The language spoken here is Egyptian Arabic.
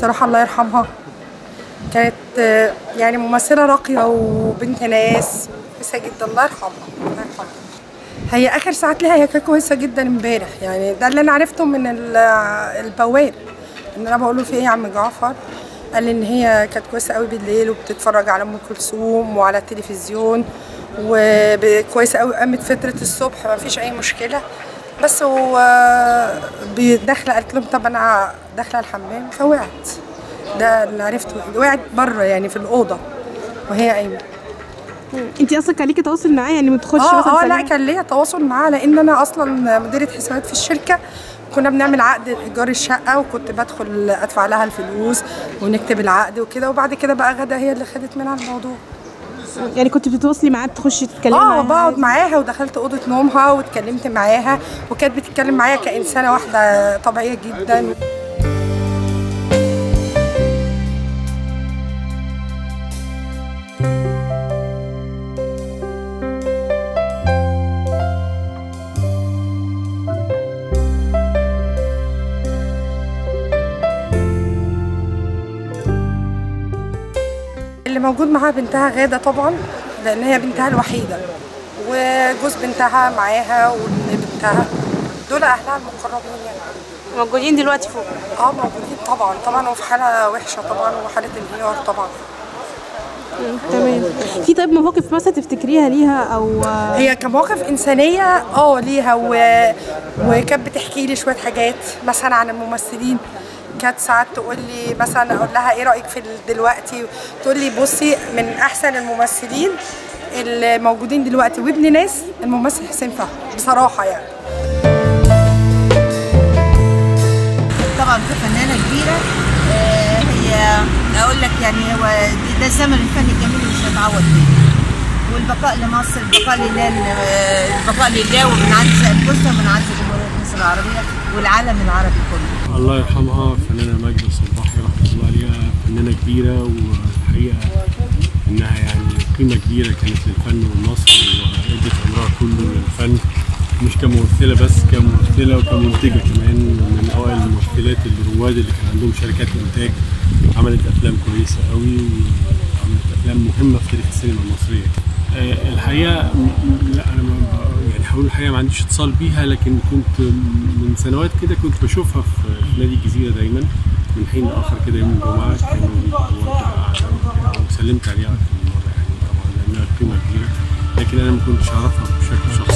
بصراحه الله يرحمها كانت آه، يعني ممثله راقيه وبنت ناس كويسه جدا الله يرحمها الله يرحمها هي اخر ساعات لها هي كانت كويسه جدا امبارح يعني ده اللي انا عرفته من ال- البواب ان انا بقول له في ايه يا عم جعفر قال لي ان هي كانت كويسه قوي بالليل وبتتفرج على ام كلثوم وعلى التلفزيون وكويسه قوي قامت فتره الصبح ما فيش اي مشكله بس هو داخله قالت لهم طب انا داخله الحمام فوقعت ده اللي عرفته وقعت بره يعني في الاوضه وهي قايمه انت اصلا كان ليكي تواصل معاه يعني ما تخش اه مثلا اه لا سلام؟ كان ليا تواصل معاه لان انا اصلا مديره حسابات في الشركه كنا بنعمل عقد ايجار الشقه وكنت بدخل ادفع لها الفلوس ونكتب العقد وكده وبعد كده بقى غدا هي اللي خدت منها الموضوع يعني كنت بتتواصلي معاه بتخشي تتكلمي اه معاه بقعد معاها ودخلت اوضه نومها واتكلمت معاها وكانت بتتكلم معايا كانسانه واحده طبيعيه جدا اللي موجود معاها بنتها غادة طبعا لأن هي بنتها الوحيدة وجوز بنتها معاها وابن بنتها دول أهلها المقربين يعني موجودين دلوقتي فوق اه موجودين طبعا طبعا وفي حالة وحشة طبعا وحالة انهيار طبعا تمام في طيب مواقف مثلا تفتكريها ليها او هي كمواقف إنسانية اه ليها و... وكانت بتحكي لي شوية حاجات مثلا عن الممثلين كانت ساعات تقول لي مثلا اقول لها ايه رايك في ال- دلوقتي تقول لي بصي من احسن الممثلين اللي موجودين دلوقتي وابن ناس الممثل حسين فهمي بصراحه يعني طبعا كفنانة كبيرة آه، هي أقول لك يعني هو دي- ده الزمن الفني الجميل اللي مش هيتعوض تاني والبقاء لمصر البقاء لله آه، البقاء لله وبنعز أنفسنا وبنعز جمهورية مصر العربية والعالم العربي كله الله يرحمها فنانة ماجدة الصباحي رحمة الله عليها فنانة كبيرة والحقيقة إنها يعني قيمة كبيرة كانت للفن والمصر وأدت عمرها كله للفن مش كممثلة بس كممثلة وكمنتجة كمان من أوائل الممثلات الرواد اللي كان عندهم شركات إنتاج عملت أفلام كويسة قوي وعملت أفلام مهمة في تاريخ السينما المصرية آه، الحقيقة م- م- لا أنا ما ب- يعني هقول الحقيقة ما عنديش اتصال بيها لكن كنت من سنوات كده كنت بشوفها في في نادي الجزيرة دايما من حين لآخر كده يوم الجمعة كانوا بيبقوا قاعدة وسلمت عليها أكتر من مرة يعني طبعا لأنها قيمة كبيرة لكن أنا ما كنتش أعرفها بشكل شخصي